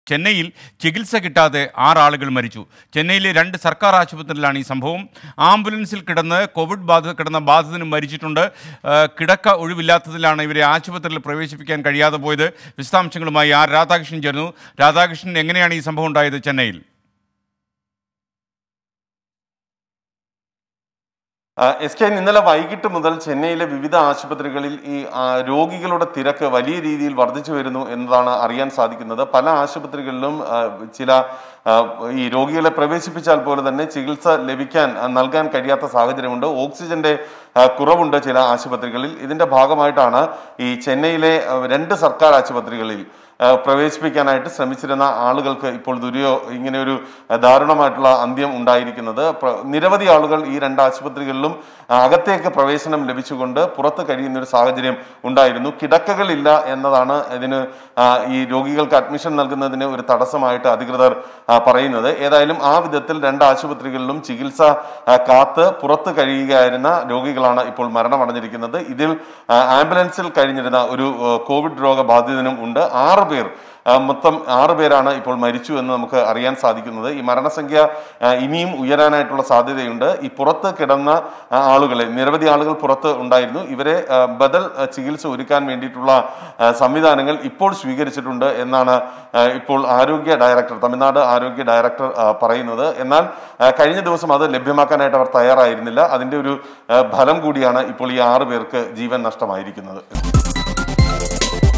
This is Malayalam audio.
ചെന്നൈയിൽ ചികിത്സ കിട്ടാതെ ആറാളുകൾ മരിച്ചു ചെന്നൈയിലെ രണ്ട് സർക്കാർ ആശുപത്രിയിലാണ് ഈ സംഭവം ആംബുലൻസിൽ കിടന്ന് കോവിഡ് ബാധ കിടന്ന ബാധിതനും മരിച്ചിട്ടുണ്ട് ആ, കിടക്ക ഒഴിവില്ലാത്തതിലാണ് ഇവരെ ആശുപത്രിയിൽ പ്രവേശിപ്പിക്കാൻ കഴിയാതെ പോയത് വിശദാംശങ്ങളുമായി ആർ രാധാകൃഷ്ണൻ ചേർന്നു രാധാകൃഷ്ണൻ എങ്ങനെയാണ് ഈ സംഭവം ഉണ്ടായത് ചെന്നൈയിൽ ആ, എസ് കെ ഇന്നലെ വൈകിട്ട് മുതൽ ചെന്നൈയിലെ വിവിധ ആശുപത്രികളിൽ ഈ ആ, രോഗികളുടെ തിരക്ക് വലിയ രീതിയിൽ വർദ്ധിച്ചു വരുന്നു എന്നതാണ് അറിയാൻ സാധിക്കുന്നത് പല ആശുപത്രികളിലും ആ, ചില ആ, ഈ രോഗികളെ പ്രവേശിപ്പിച്ചാൽ പോലെ തന്നെ ചികിത്സ ലഭിക്കാൻ ആ, നൽകാൻ കഴിയാത്ത സാഹചര്യമുണ്ട് ഓക്സിജന്റെ ആ, കുറവുണ്ട് ചില ആശുപത്രികളിൽ ഇതിന്റെ ഭാഗമായിട്ടാണ് ഈ ചെന്നൈയിലെ ആ, രണ്ട് സർക്കാർ ആശുപത്രികളിൽ ആ, പ്രവേശിപ്പിക്കാനായിട്ട് ശ്രമിച്ചിരുന്ന ആളുകൾക്ക് ഇപ്പോൾ ദുര്യോ ഇങ്ങനെ ഒരു ആ, ദാരുണമായിട്ടുള്ള അന്ത്യം ഉണ്ടായിരിക്കുന്നത് പ്ര- നിരവധി ആളുകൾ ഈ രണ്ട് ആശുപത്രികളിലും ആ, അകത്തേക്ക് പ്രവേശനം ലഭിച്ചുകൊണ്ട് പുറത്ത് കഴിയുന്ന ഒരു സാഹചര്യം ഉണ്ടായിരുന്നു കിടക്കകളില്ല എന്നതാണ് ഇതിന് ആ, ഈ രോഗികൾക്ക് അഡ്മിഷൻ നൽകുന്നതിന് ഒരു തടസ്സമായിട്ട് അധികൃതർ ആ, പറയുന്നത് ഏതായാലും ആ വിധത്തിൽ രണ്ട് ആശുപത്രികളിലും ചികിത്സ ആ, കാത്ത് പുറത്ത് കഴിയുകയായിരുന്ന രോഗികളാണ് ഇപ്പോൾ മരണമടഞ്ഞിരിക്കുന്നത് ഇതിൽ ആ, ആംബുലൻസിൽ കഴിഞ്ഞിരുന്ന ഒരു ആ, കോവിഡ് രോഗബാധിതനും ഉണ്ട് ആറ് പേർ ആ, മൊത്തം ആറ് പേരാണ് ഇപ്പോൾ മരിച്ചു എന്ന് നമുക്ക് അറിയാൻ സാധിക്കുന്നത് ഈ മരണസംഖ്യ ആ, ഇനിയും ഉയരാനായിട്ടുള്ള സാധ്യതയുണ്ട് ഈ പുറത്ത് കിടന്ന ആ, ആളുകളെ നിരവധി ആളുകൾ പുറത്ത് ഉണ്ടായിരുന്നു ഇവരെ ആ, ബദൽ ആ, ചികിത്സ ഒരുക്കാൻ വേണ്ടിയിട്ടുള്ള ആ, സംവിധാനങ്ങൾ ഇപ്പോൾ സ്വീകരിച്ചിട്ടുണ്ട് എന്നാണ് ആ, ഇപ്പോൾ ആരോഗ്യ ഡയറക്ടർ തമിഴ്നാട് ആരോഗ്യ ഡയറക്ടർ ആ, പറയുന്നത് എന്നാൽ ആ, കഴിഞ്ഞ ദിവസം അത് ലഭ്യമാക്കാനായിട്ട് അവർ തയ്യാറായിരുന്നില്ല അതിന്റെ ഒരു ആ, ഫലം കൂടിയാണ് ഇപ്പോൾ ഈ ആറ് പേർക്ക് ജീവൻ നഷ്ടമായിരിക്കുന്നത്